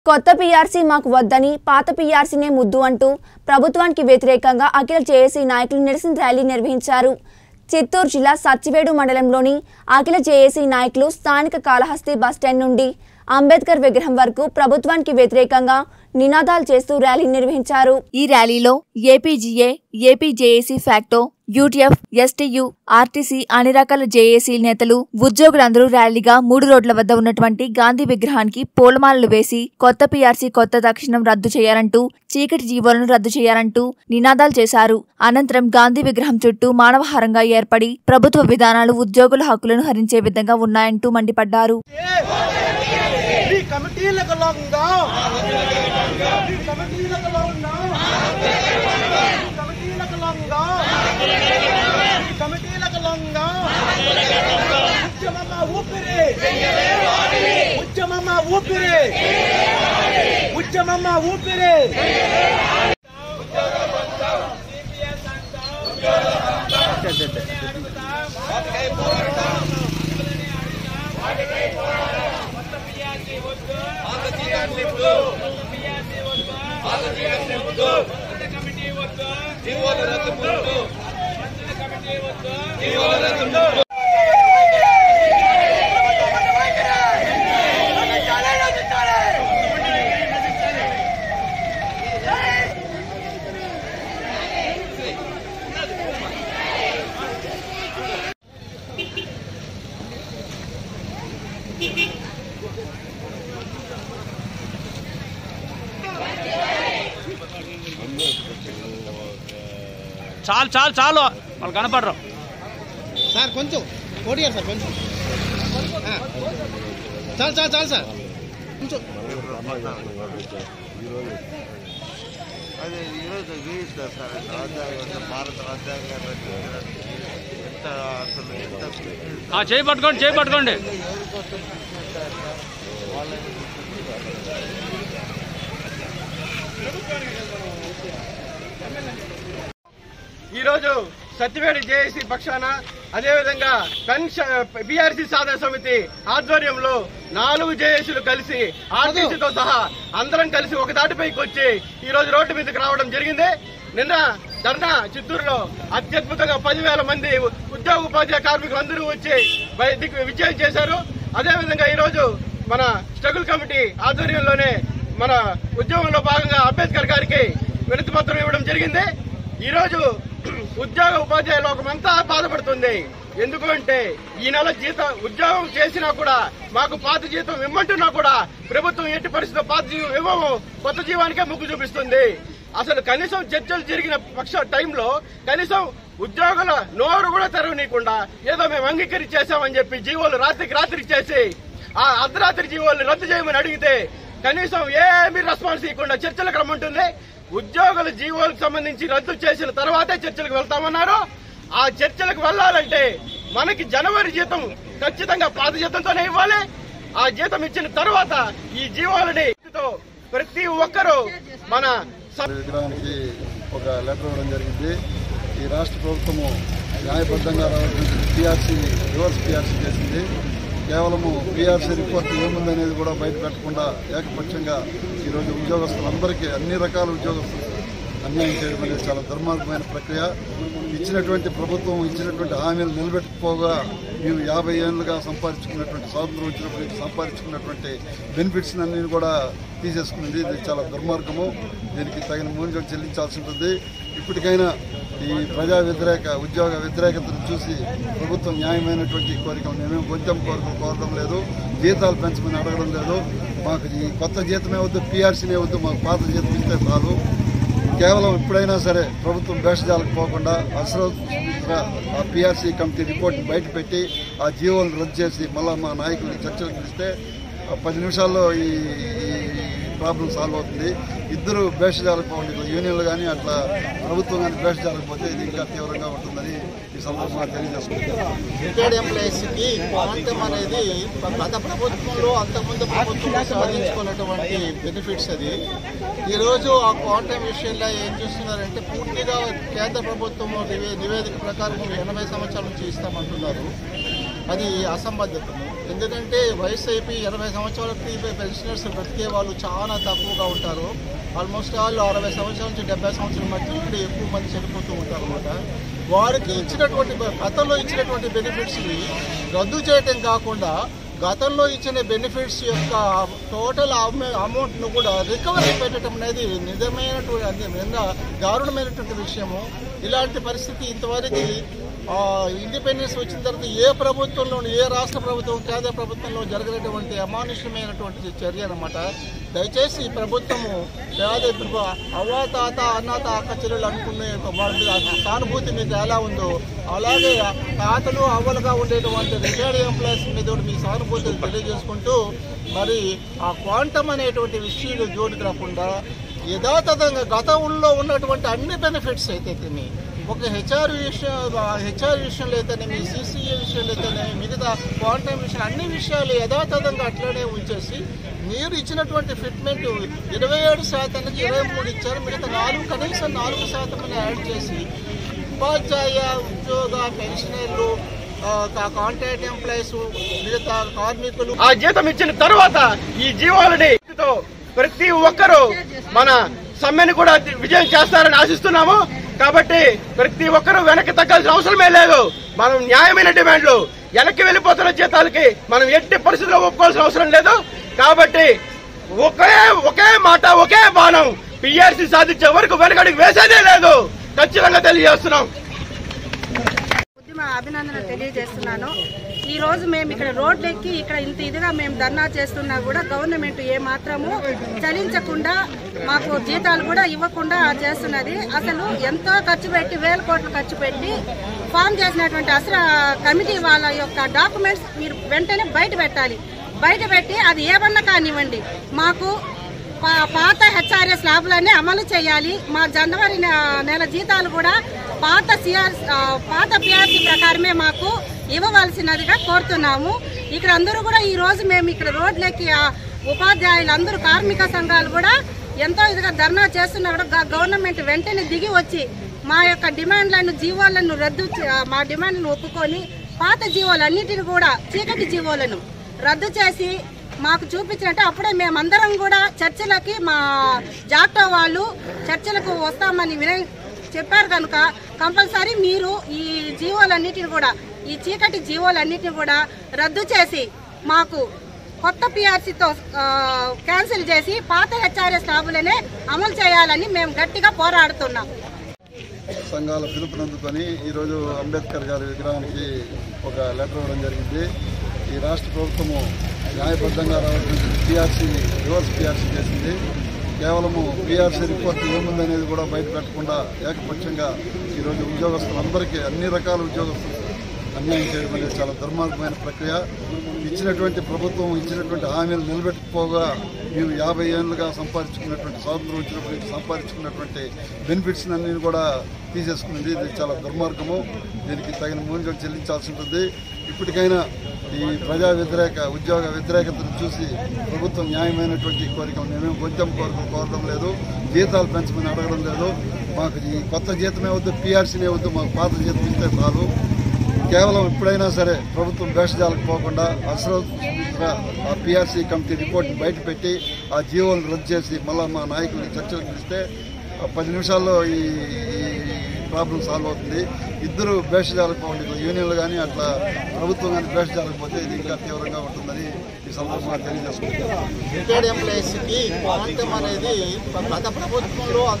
కొత్త పీఆర్సీ మాకు వద్దని పాత పీఆర్సీనే ముద్దు అంటూ ప్రభుత్వానికి వ్యతిరేకంగా అఖిల జేఏసీ నాయకులు నిరసన ర్యాలీ నిర్వహించారు చిత్తూరు జిల్లా సచ్చివేడు మండలంలోని అఖిల జేఏసీ నాయకులు స్థానిక కాళహస్తి బస్టాండ్ నుండి అంబేద్కర్ విగ్రహం వరకు ప్రభుత్వానికి వ్యతిరేకంగా నినాదాలు చేస్తూ ర్యాలీ నిర్వహించారు ఈ ర్యాలీలో APGA APJAC FAPTO UTF STU RTC అన్ని రకాల జేఏసీ నేతలు ఉద్యోగులందరూ ర్యాలీగా మూడు రోడ్ల వద్ద ఉన్నటువంటి గాంధీ విగ్రహానికి పూలమాలలు వేసి కొత్త పీఆర్సీ కొత్త తక్షణం రద్దు చేయాలంటూ చీకటి జీవోలను రద్దు చేయాలంటూ నినాదాలు చేశారు అనంతరం గాంధీ విగ్రహం చుట్టూ మానవహారంగా ఏర్పడి ప్రభుత్వ విధానాలు ఉద్యోగుల హక్కులను హరించే విధంగా ఉన్నాయంటూ మండిపడ్డారు ఈ కమిటీలకు లొంగా ఈ కమిటీలకు లొంగా ఈ కమిటీలకు లొంగా ఈ కమిటీలకు లొంగా ఉద్యమమ్మ ఊపిరి ఉద్యమమ్మ ఊపిరి ఉద్యమమ్మ ఊపిరి చాలు చాలు చాలు వాళ్ళు కనపడరు సార్ కొంచెం ఓడియారు సార్ కొంచెం ఆ. చాలు చాలు చాలు సార్ కొంచెం అదే ఈరోజు చూపిస్తారు సార్ రాజ్యాంగం భారత రాజ్యాంగాన్ని రచించడానికి ఎంత అసలు ఎంత ఆ, చేయి పట్టుకోండి చేయి పట్టుకోండి ఎవరి కోసం చూపిస్తారు వాళ్ళని ఈరోజు సత్యవేడి జేఏసీ పక్షాన అదేవిధంగా పెన్షన్ బీఆర్సీ సాధన సమితి ఆధ్వర్యంలో నాలుగు జేఏసీలు కలిసి ఆర్టీసీతో సహా అందరం కలిసి ఒక దాటిపైకి వచ్చి ఈ రోజు రోడ్డు మీదకి రావడం జరిగింది నిన్న ధర్నా చిత్తూరులో అత్యద్భుతంగా పదివేల మంది ఉద్యోగ ఉపాధ్యాయ కార్మికులు అందరూ వచ్చి బయటికి విజయం చేశారు అదేవిధంగా ఈ రోజు మన స్ట్రగుల్ కమిటీ ఆధ్వర్యంలోనే మన ఉద్యోగంలో భాగంగా అంబేద్కర్ గారికి వినతి పత్రం ఇవ్వడం జరిగింది ఈ రోజు ఉద్యోగ ఉపాధ్యాయ లోకం అంతా బాధపడుతుంది ఎందుకు అంటే ఈ నెల జీతం ఉద్యోగం చేసినా కూడా మాకు పాత జీతం ఇమ్మంటున్నా కూడా ప్రభుత్వం ఎట్టి పరిస్థితుల్లో పాత జీవం ఇవ్వము కొత్త జీవానికే మొగ్గు చూపిస్తుంది అసలు కనీసం చర్చలు జరిగిన పక్ష టైంలో కనీసం ఉద్యోగుల నోరు కూడా తెరవనీయకుండా ఏదో మేము అంగీకరించేసామని చెప్పి జీవోలు రాత్రికి రాత్రికి చేసి ఆ అర్ధరాత్రి జీవోల్ని రద్దు చేయమని అడిగితే కనీసం ఏమీ రెస్పాన్స్ ఇవ్వకుండా చర్చలకు రమ్మంటుంది ఉద్యోగుల జీవోలకు సంబంధించి రద్దు చేసిన తర్వాతే చర్చలకు వెళ్తామన్నారు ఆ చర్చలకు వెళ్ళాలంటే మనకి జనవరి జీతం ఖచ్చితంగా పాత జీతంతోనే ఇవ్వాలి ఆ జీతం ఇచ్చిన తర్వాత ఈ జీవోలని తో ప్రతి ఒక్కరూ మన స- విగ్రహానికి ఒక లెటర్ ఇవ్వడం జరిగింది ఈ రాష్ట్ర ప్రభుత్వము న్యాయబద్ధంగా రావాల్సిన పిఆర్సీ రివర్స్ పిఆర్సీ చేసింది కేవలము పిఆర్సీ రిపోర్ట్ ఏముందనేది కూడా బయట పెట్టకుండా ఏకపక్షంగా ఈరోజు ఉద్యోగస్తులందరికీ అన్ని రకాల ఉద్యోగస్తులు అన్యాయం చేయడం అనేది చాలా దుర్మార్గమైన ప్రక్రియ ఇచ్చినటువంటి ప్రభుత్వం ఇచ్చినటువంటి హామీలు నిలబెట్టుకోగా మేము యాభై ఏళ్ళుగా సంపాదించుకున్నటువంటి స్వాతంత్రం వచ్చినప్పుడు నుంచి సంపాదించుకున్నటువంటి బెనిఫిట్స్ అన్ని కూడా తీసేసుకున్నది ఇది చాలా దుర్మార్గము దీనికి తగిన మూల్యం చెల్లించాల్సి ఉంటుంది ఇప్పటికైనా ఈ ప్రజా వ్యతిరేక ఉద్యోగ వ్యతిరేకతను చూసి ప్రభుత్వం న్యాయమైనటువంటి కోరికలు మేమేం కొంచెం కోరికలు కోరడం లేదు జీతాలు పెంచమని అడగడం లేదు మాకు ఈ కొత్త జీతమే వద్దు పీఆర్సీనే వద్దు మాకు పాత జీతం ఇస్తే చాలు కేవలం ఎప్పుడైనా సరే ప్రభుత్వం భేషజాలకు పోకుండా అసలు ఆ పిఆర్సీ కమిటీ రిపోర్ట్ బయట పెట్టి ఆ జీవోలను రద్దు చేసి మళ్ళీ మా నాయకుల్ని చర్చలు పిలిస్తే ఆ పది నిమిషాల్లో ఈ ఈ ప్రాబ్లం సాల్వ్ అవుతుంది ఇద్దరు భేషజాలకు పోండి యూనియన్లు కానీ అట్లా ప్రభుత్వం కానీ భేషజాలకు పోతే ఇది ఇంకా తీవ్రంగా ఉంటుందని ఈ సందర్భంగా తెలియజేసుకుంటున్నాను రిటైర్డ్ ఎంప్లాయీస్కి క్వాంటమ్ అనేది గత ప్రభుత్వంలో అంతకుముందు ప్రభుత్వంలో సాధించుకున్నటువంటి బెనిఫిట్స్ అది ఈరోజు ఆ క్వాంటమ్ విషయంలో ఏం చేస్తున్నారంటే పూర్తిగా కేంద్ర ప్రభుత్వం నివే- నివేదిక ప్రకారం ఎనభై సంవత్సరాల నుంచి ఇస్తామంటున్నారు అది అసంబద్ధతము ఎందుకంటే వయసు అయిపోయి ఇరవై సంవత్సరాలకి పెన్షనర్స్ బ్రతికే వాళ్ళు చాలా తక్కువగా ఉంటారు ఆల్మోస్ట్ వాళ్ళు అరవై సంవత్సరాల నుంచి డెబ్బై సంవత్సరాల మధ్య ఇక్కడ ఎక్కువ మంది చనిపోతూ ఉంటారు అనమాట వారికి ఇచ్చినటువంటి గతంలో ఇచ్చినటువంటి బెనిఫిట్స్ని రద్దు చేయటం కాకుండా గతంలో ఇచ్చిన బెనిఫిట్స్ యొక్క టోటల్ అమౌంట్ను కూడా రికవరీ పెట్టడం అనేది నిజమైనటువంటి అంటే నిజంగా దారుణమైనటువంటి విషయము ఇలాంటి పరిస్థితి ఇంతవరకు ఆ, ఇండిపెండెన్స్ వచ్చిన తర్వాత ఏ ప్రభుత్వంలో ఏ రాష్ట్ర ప్రభుత్వం కేంద్ర ప్రభుత్వంలో జరగనటువంటి అమానుష్యమైనటువంటి చర్య అనమాట దయచేసి ఈ ప్రభుత్వము పేద ఇప్పుడు అవ్వ తాత అన్న తాత చెల్లెలు అనుకునే వాళ్ళ మీద సానుభూతి మీకు ఎలా ఉందో అలాగే తాతలు అవ్వలుగా ఉండేటువంటి రిటైర్డ్ ఎంప్లాయీస్ మీద కూడా మీ సానుభూతిని తెలియజేసుకుంటూ మరి ఆ క్వాంటమ్ అనేటువంటి విషయాలు జోలికి రాకుండా యథాతథంగా గతంలో ఉన్నటువంటి అన్ని బెనిఫిట్స్ అయితే తిని ఒక హెచ్ఆర్ విషయం హెచ్ఆర్ విషయంలో అయితేనేమి సిసిఏ విషయంలో అయితేనేమి మిగతా క్వాంటమ్ విషయం అన్ని విషయాలు యథాతథంగా అట్లనే ఉంచేసి మీరు ఇచ్చినటువంటి ఫిట్మెంట్ ఇరవై ఏడు శాతానికి ఇరవై మూడు ఇచ్చారు మిగతా నాలుగు కనీసం నాలుగు శాతం యాడ్ చేసి ఉపాధ్యాయ ఉద్యోగ పెన్షనర్లు కాంట్రాక్ట్ ఎంప్లాయీస్ మిగతా కార్మికులు ఆ జీతం ఇచ్చిన తర్వాత ఈ జీవాలని తో ప్రతి ఒక్కరూ మన సమ్మెను కూడా విజయం చేస్తారని ఆశిస్తున్నాము కాబట్టి ప్రతి ఒక్కరూ వెనక్కి తగ్గాల్సిన అవసరమే లేదు మనం న్యాయమైన డిమాండ్లు వెనక్కి వెళ్ళిపోతున్న జీతాలకి మనం ఎట్టి పరిస్థితుల్లో ఒప్పుకోవాల్సిన అవసరం లేదు కాబట్టి ఒకే ఒకే మాట ఒకే బాణం పిఆర్సీ సాధించే వరకు వెనకడికి వేసేదే లేదు ఖచ్చితంగా తెలియజేస్తున్నాం ఉద్యమ అభినందన తెలియజేస్తున్నాను ఈ రోజు మేము ఇక్కడ రోడ్లు ఎక్కి ఇక్కడ ఇంత ఇదిగా మేము ధర్నా చేస్తున్నా కూడా గవర్నమెంట్ ఏ మాత్రము చలించకుండా మాకు జీతాలు కూడా ఇవ్వకుండా చేస్తున్నది అసలు ఎంతో ఖర్చు పెట్టి వేల కోట్లు ఖర్చు పెట్టి ఫామ్ చేసినటువంటి అసలు కమిటీ వాళ్ళ యొక్క డాక్యుమెంట్స్ మీరు వెంటనే బయట పెట్టాలి బయట పెట్టి అది ఏమన్నా కానివ్వండి మాకు పా- పాత హెచ్ఆర్ఎస్ ల్యాబ్లన్నీ అమలు చేయాలి మా జనవరి నె- నెల జీతాలు కూడా పాత సిఆర్ ఆ, పాత పిఆర్సీ ప్రకారమే మాకు ఇవ్వవలసినదిగా కోరుతున్నాము ఇక్కడ అందరూ కూడా ఈ రోజు మేము ఇక్కడ రోడ్లెక్కి ఆ ఉపాధ్యాయులు అందరూ కార్మిక సంఘాలు కూడా ఎంతో ఇదిగా ధర్నా చేస్తున్నా కూడా గ- గవర్నమెంట్ వెంటనే దిగి వచ్చి మా యొక్క డిమాండ్లను జీవోలను రద్దు చే- ఆ, మా డిమాండ్లను ఒప్పుకొని పాత జీవోలన్నిటిని కూడా చీకటి జీవోలను రద్దు చేసి మాకు చూపించినట్టు అప్పుడే మేమందరం కూడా చర్చలకి మా జాక్టో వాళ్ళు చర్చలకు వస్తామని విన చెప్పారు కనుక కంపల్సరీ మీరు ఈ జీవోలన్నిటిని కూడా ఈ చీకటి జీవోలన్నిటిని కూడా రద్దు చేసి మాకు కొత్త పిఆర్సీతో క్యాన్సిల్ చేసి పాత హెచ్ఆర్ఎస్ లాభులనే అమలు చేయాలని మేము గట్టిగా పోరాడుతున్నాం సంఘాల పిలుపునందుకొని ఈరోజు అంబేద్కర్ గారి విగ్రహానికి ఒక లెటర్ ఇవ్వడం జరిగింది ఈ రాష్ట్ర ప్రభుత్వము న్యాయబద్ధంగా రావాల్సిన పిఆర్సీని రివర్స్ పిఆర్సీ చేసింది కేవలము పిఆర్సీ రిపోర్ట్ ఏముందనేది కూడా బయట పెట్టకుండా ఏకపక్షంగా ఈరోజు ఉద్యోగస్తులందరికీ అన్ని రకాల ఉద్యోగస్తులు అన్యాయం చేయడం అనేది చాలా దుర్మార్గమైన ప్రక్రియ ఇచ్చినటువంటి ప్రభుత్వం ఇచ్చినటువంటి హామీలు నిలబెట్టుకోగా మేము యాభై ఏళ్ళుగా సంపాదించుకున్నటువంటి స్వాతంత్రం వచ్చినప్పటి నుంచి సంపాదించుకున్నటువంటి బెనిఫిట్స్ అన్ని కూడా తీసేసుకున్నది ఇది చాలా దుర్మార్గము దీనికి తగిన మూల్యం చెల్లించాల్సి ఉంటుంది ఇప్పటికైనా ఈ ప్రజా వ్యతిరేక ఉద్యోగ వ్యతిరేకతను చూసి ప్రభుత్వం న్యాయమైనటువంటి కోరికలు మేమేం కొంచెం కోరికలు కోరడం లేదు జీతాలు పెంచమని అడగడం లేదు మాకు ఈ కొత్త జీతమే వద్దు పీఆర్సీనే వద్దు మాకు పాత జీతం ఇస్తే చాలు కేవలం ఎప్పుడైనా సరే ప్రభుత్వం భేషజాలకు పోకుండా అసలు ఆ పిఆర్సీ కమిటీ రిపోర్ట్ బయట పెట్టి ఆ జీవోలను రద్దు చేసి మళ్ళీ మా నాయకులకి చర్చలు పిలిస్తే ఆ పది నిమిషాల్లో ఈ ఈ ప్రాబ్లం సాల్వ్ అవుతుంది ఇద్దరు భేషజాలకు పోండి యూనియన్లు కానీ అట్లా ప్రభుత్వం కానీ భేషజాలకు పోతే ఇది ఇంకా తీవ్రంగా ఉంటుందని ఈ సందర్భంగా తెలియజేసుకుంటున్నాను రిటైర్డ్ ఎంప్లాయీస్కి క్వాంటమ్ అనేది గత ప్రభుత్వంలో